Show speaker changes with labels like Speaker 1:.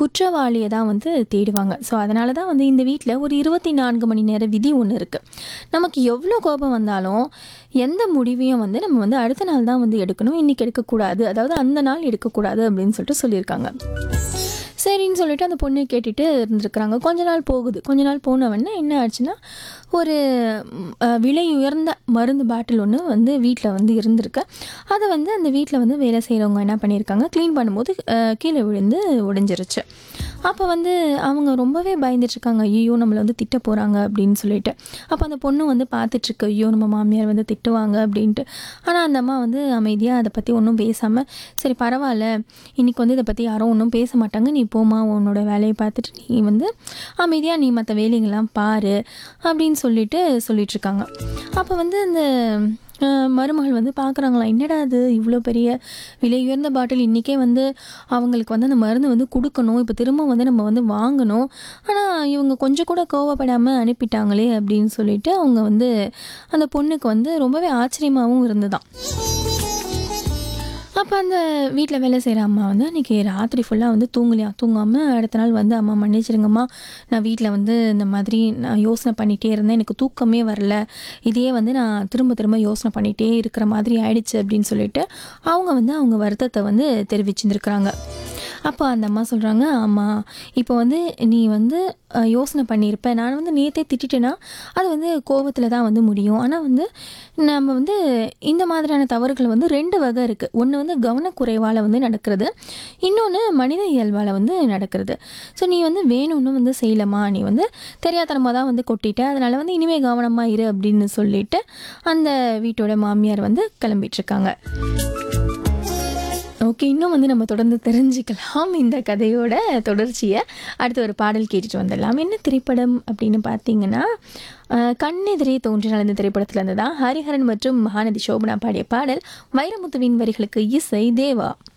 Speaker 1: குற்றவாளியை தான் வந்து தேடுவாங்க ஸோ அதனால தான் வந்து இந்த வீட்டில் ஒரு இருபத்தி நான்கு மணி நேர விதி ஒன்று இருக்குது நமக்கு எவ்வளோ கோபம் வந்தாலும் எந்த முடிவையும் வந்து நம்ம வந்து அடுத்த நாள் தான் வந்து எடுக்கணும் இன்றைக்கி எடுக்கக்கூடாது அதாவது அந்த நாள் எடுக்கக்கூடாது அப்படின்னு சொல்லிட்டு சொல்லியிருக்காங்க சரின்னு சொல்லிட்டு அந்த பொண்ணு கேட்டுட்டு இருந்திருக்கிறாங்க கொஞ்ச நாள் போகுது கொஞ்ச நாள் போனவொடனே என்ன ஆச்சுன்னா ஒரு ம், அஹ், விலை உயர்ந்த மருந்து பாட்டில் ஒன்று வந்து வீட்டில் வந்து இருந்திருக்கு அதை வந்து அந்த வீட்டில் வந்து வேலை செய்கிறவங்க என்ன பண்ணியிருக்காங்க க்ளீன் பண்ணும்போது அஹ், கீழே விழுந்து உடைஞ்சிருச்சு அப்போ வந்து அவங்க ரொம்பவே பயந்துட்டுருக்காங்க ஐயோ நம்மளை வந்து திட்ட போகிறாங்க அப்படின்னு சொல்லிட்டு அப்போ அந்த பொண்ணு வந்து பார்த்துட்ருக்கு ஐயோ நம்ம மாமியார் வந்து திட்டுவாங்க அப்படின்ட்டு ஆனால் அந்த அம்மா வந்து அமைதியாக அதை பற்றி ஒன்றும் பேசாமல் சரி பரவாயில்ல இன்னைக்கு வந்து இதை பற்றி யாரும் ஒன்றும் பேச மாட்டாங்க நீ போமா உன்னோட வேலையை பார்த்துட்டு நீ வந்து அமைதியாக நீ மற்ற வேலைங்கள்லாம் பாரு அப்படின்னு சொல்லிட்டு சொல்லிட்டு இருக்காங்க அப்போ வந்து இந்த அஹ், மருமகள் வந்து பார்க்குறாங்களா என்னடா அது இவ்வளோ பெரிய விலை உயர்ந்த பாட்டில் இன்றைக்கே வந்து அவங்களுக்கு வந்து அந்த மருந்து வந்து கொடுக்கணும் இப்போ திரும்ப வந்து நம்ம வந்து வாங்கணும் ஆனால் இவங்க கொஞ்சம் கூட கோவப்படாமல் அனுப்பிட்டாங்களே அப்படின்னு சொல்லிட்டு அவங்க வந்து அந்த பொண்ணுக்கு வந்து ரொம்பவே ஆச்சரியமாகவும் இருந்துதான் அப்போ அந்த வீட்டில் வேலை செய்கிற அம்மா வந்து அன்றைக்கி ராத்திரி ஃபுல்லாக வந்து தூங்கலையா தூங்காமல் அடுத்த நாள் வந்து அம்மா மன்னிச்சிருங்கம்மா நான் வீட்டில் வந்து இந்த மாதிரி நான் யோசனை பண்ணிகிட்டே இருந்தேன் எனக்கு தூக்கமே வரல இதையே வந்து நான் திரும்ப திரும்ப யோசனை பண்ணிகிட்டே இருக்கிற மாதிரி ஆயிடுச்சு அப்படின்னு சொல்லிட்டு அவங்க வந்து அவங்க வருத்தத்தை வந்து தெரிவிச்சிருந்துருக்குறாங்க அப்போ அந்த அம்மா சொல்கிறாங்க ஆமாம் இப்போ வந்து நீ வந்து அஹ், யோசனை பண்ணியிருப்ப நான் வந்து நேற்றே திட்டிட்டேன்னா அது வந்து கோபத்தில் தான் வந்து முடியும் ஆனால் வந்து நம்ம வந்து இந்த மாதிரியான தவறுகள் வந்து ரெண்டு வகை இருக்குது ஒன்று வந்து கவனக்குறைவால் வந்து நடக்கிறது இன்னொன்று மனித இயல்பால் வந்து நடக்கிறது ஸோ நீ வந்து வேணும்னு வந்து செய்யலமா நீ வந்து தெரியாதனமாக தான் வந்து கொட்டிட்ட அதனால் வந்து இனிமேல் கவனமாக இரு அப்படின்னு சொல்லிட்டு அந்த வீட்டோட மாமியார் வந்து கிளம்பிட்டுருக்காங்க ஓகே இன்னும் வந்து நம்ம தொடர்ந்து தெரிஞ்சுக்கலாம் இந்த கதையோட தொடர்ச்சியை அடுத்து ஒரு பாடல் கேட்டுட்டு வந்துடலாம் என்ன திரைப்படம் அப்படின்னு பார்த்தீங்கன்னா அஹ், கண்ணெதிரே தோன்றினால் இந்த திரைப்படத்தில் இருந்து தான் ஹரிஹரன் மற்றும் மகாநதி சோபனா பாடிய பாடல் வைரமுத்துவின் வரிகளுக்கு இசை தேவா